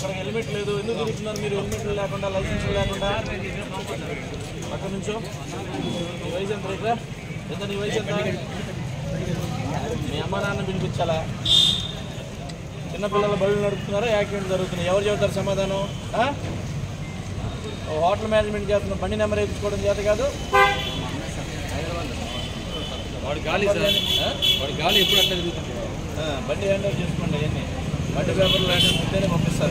అక్కడ హెల్మెట్ లేదు ఎందుకు తిరుగుతున్నారు మీరు హెల్మెట్ లేకుండా లైసెన్స్ లేకుండా అక్కడ నుంచో నీ వయసు ఎంత రేట్రా ఎంత నీ వయసు ఎంత మీ అమ్మ నాన్న పిలిపించాలా చిన్నపిల్లల బళ్ళు నడుపుతున్నారా యాక్సిడెంట్ జరుగుతున్నాయి ఎవరు చెబుతారు సమాధానం ఆ? ఓ హోటల్ మేనేజ్మెంట్ చేస్తున్న బండి నెంబర్ వేయించుకోవడం చేత కాదు వాడి గాలి సార్ వాడి గాలి ఎప్పుడు అట్లా తిరుగుతుంది ఆ, బండి హ్యాండ్ ఓవర్ చేసుకోండి అవన్నీ బండి పేపర్లు లైసెన్స్ ఉంటేనే పంపిస్తారు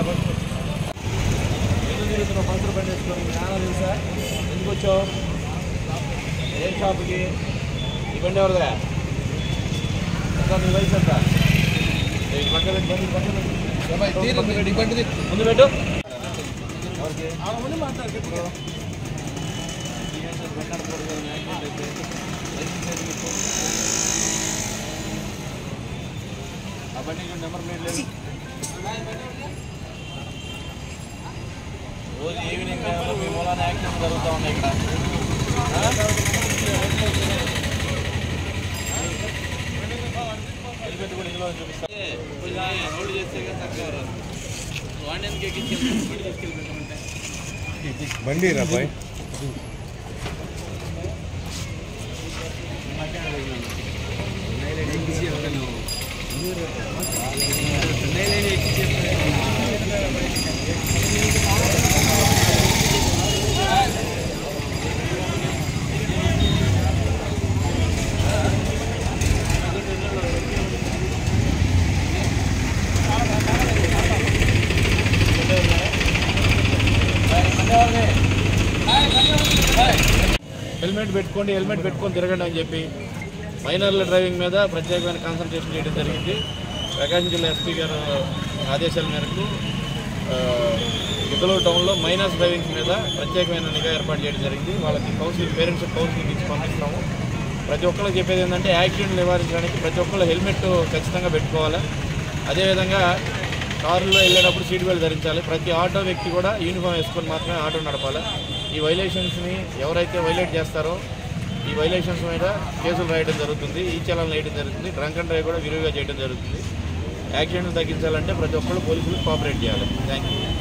ఎందుకు తిరుగుతున్నావు పంచర్ బండి వేసుకొని మీ నాన్న తెలుసా ఎందుకు వచ్చావు ఏం షాప్కి ఈ బండి ఎవరిదా ఎంత నీ వయసు ఎంత ఏ, ఈ పక్కన పెట్టు, బండి పక్కన పెట్టు. ఈ బండిది ముందు పెట్టు ఎవరికి మాట్లాడుకుంటున్నావు ఆ బండి నెంబర్ ప్లేట్ లేదు రోజు ఈవినింగ్ టైంలో మీ మూలాన యాక్సిడెంట్ జరుగుతూ ఉన్నాయి ఇక్కడ ఆ? హెల్మెట్ కూడా ఇందులో చూపిస్తా రోడ్డు చేస్తే కదా తక్కువ రాదు వాడిని ఎందుకు ఎక్కించి బండి తీసుకెళ్ళి పెట్టమంటే బండి రా బాయ్ హెల్మెట్ పెట్టుకోండి హెల్మెట్ పెట్టుకొని తిరగండి అని చెప్పి మైనర్ల డ్రైవింగ్ మీద ప్రత్యేకమైన కాన్సన్ట్రేషన్ చేయడం జరిగింది ప్రకాశం జిల్లా ఎస్పీ గారు ఆదేశాల మేరకు ఆ, ఇద్దలూరు టౌన్లో మైనర్స్ డ్రైవింగ్ మీద ప్రత్యేకమైన నిఘా ఏర్పాటు చేయడం జరిగింది వాళ్ళకి కౌన్సిలింగ్ పేరెంట్స్ కౌన్సిలింగ్ ఇచ్చి పంపిస్తాము ప్రతి ఒక్కరికి చెప్పేది ఏంటంటే యాక్సిడెంట్ నివారించడానికి ప్రతి ఒక్కళ్ళు హెల్మెట్ ఖచ్చితంగా పెట్టుకోవాలి అదేవిధంగా కారులో వెళ్ళేటప్పుడు సీట్ బెల్ట్ ధరించాలి ప్రతి ఆటో వ్యక్తి కూడా యూనిఫామ్ వేసుకొని మాత్రమే ఆటో నడపాలి ఈ వైలేషన్స్ని ఎవరైతే వైలేట్ చేస్తారో ఈ వైలేషన్స్ మీద కేసులు రాయడం జరుగుతుంది ఈ చలాన్ వేయడం జరుగుతుంది డ్రంక్ అండ్ డ్రైవ్ కూడా విరివిగా చేయడం జరుగుతుంది యాక్సిడెంట్ తగ్గించాలంటే ప్రతి ఒక్కళ్ళు పోలీసులు కోఆపరేట్ చేయాలి థ్యాంక్ యూ